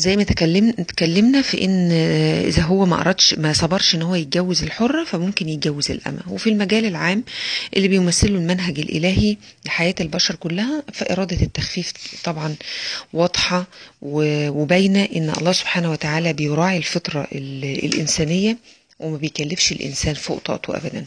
زي ما تكلم اتكلمنا في ان اذا هو ما اردش ما صبرش ان هو يتجوز الحره فممكن يتجوز الامه وفي المجال العام اللي بيمثله المنهج الالهي لحياه البشر كلها فاراده التخفيف طبعا واضحه وباينه ان الله سبحانه وتعالى بيراعي الفطره الانسانيه وما بيكلفش الانسان فوق طاقته ابدا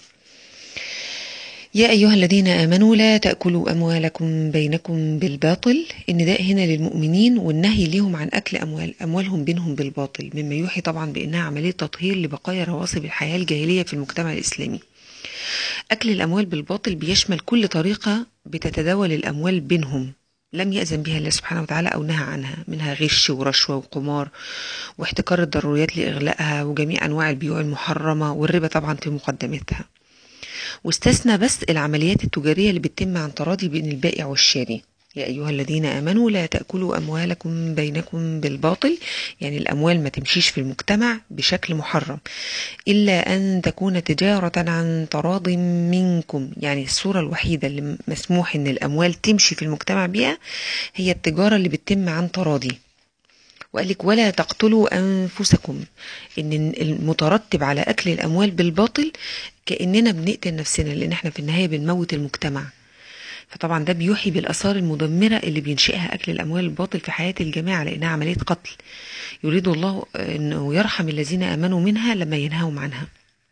يا أيها الذين آمنوا لا تأكلوا أموالكم بينكم بالباطل النداء هنا للمؤمنين والنهي ليهم عن أكل أموال أموالهم بينهم بالباطل مما يوحي طبعا بأنها عملية تطهير لبقايا رواسب الحياة الجاهلية في المجتمع الإسلامي أكل الأموال بالباطل بيشمل كل طريقة بتتداول الأموال بينهم لم يأذن بها الله سبحانه وتعالى أو نهى عنها منها غش ورشوة وقمار واحتكار الضروريات لإغلاقها وجميع أنواع البيوع المحرمة والربا طبعا في مقدمتها واستثنى بس العمليات التجارية اللي بتتم عن تراضي بين البائع والشاري يا أيها الذين آمنوا لا تأكلوا أموالكم بينكم بالباطل يعني الأموال ما تمشيش في المجتمع بشكل محرم إلا أن تكون تجارة عن تراض منكم يعني الصورة الوحيدة اللي مسموح أن الأموال تمشي في المجتمع بها هي التجارة اللي بتتم عن تراضي وقال لك ولا تقتلوا أنفسكم إن المترتب على أكل الأموال بالباطل كأننا بنقتل نفسنا لأن احنا في النهاية بنموت المجتمع فطبعا ده بيوحي بالآثار المدمرة اللي بينشئها أكل الأموال الباطل في حياة الجماعة لأنها عملية قتل يريد الله أنه يرحم الذين آمنوا منها لما ينهاهم عنها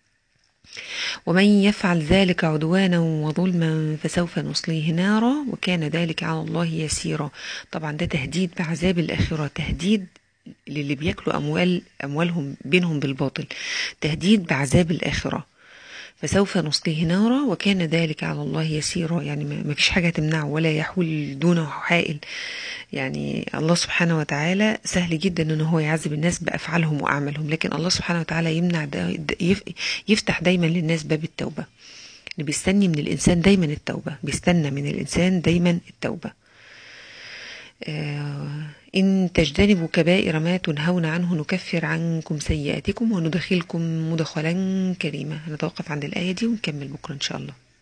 ومن يفعل ذلك عدوانا وظلما فسوف نصليه نارا وكان ذلك على الله يسيرا طبعا ده تهديد بعذاب الآخرة تهديد للي بياكلوا أموال أموالهم بينهم بالباطل تهديد بعذاب الآخرة فسوف نصليه نارا وكان ذلك على الله يسيرا يعني ما فيش حاجة تمنعه ولا يحول دونه حائل يعني الله سبحانه وتعالى سهل جدا ان هو يعذب الناس بافعالهم واعمالهم لكن الله سبحانه وتعالى يمنع دا يفتح دايما للناس باب التوبه اللي بيستني من الانسان دايما التوبه بيستنى من الانسان دايما التوبه إن تجتنبوا كبائر ما تنهون عنه نكفر عنكم سيئاتكم وندخلكم مدخلا كريما نتوقف عند الآية دي ونكمل بكرة إن شاء الله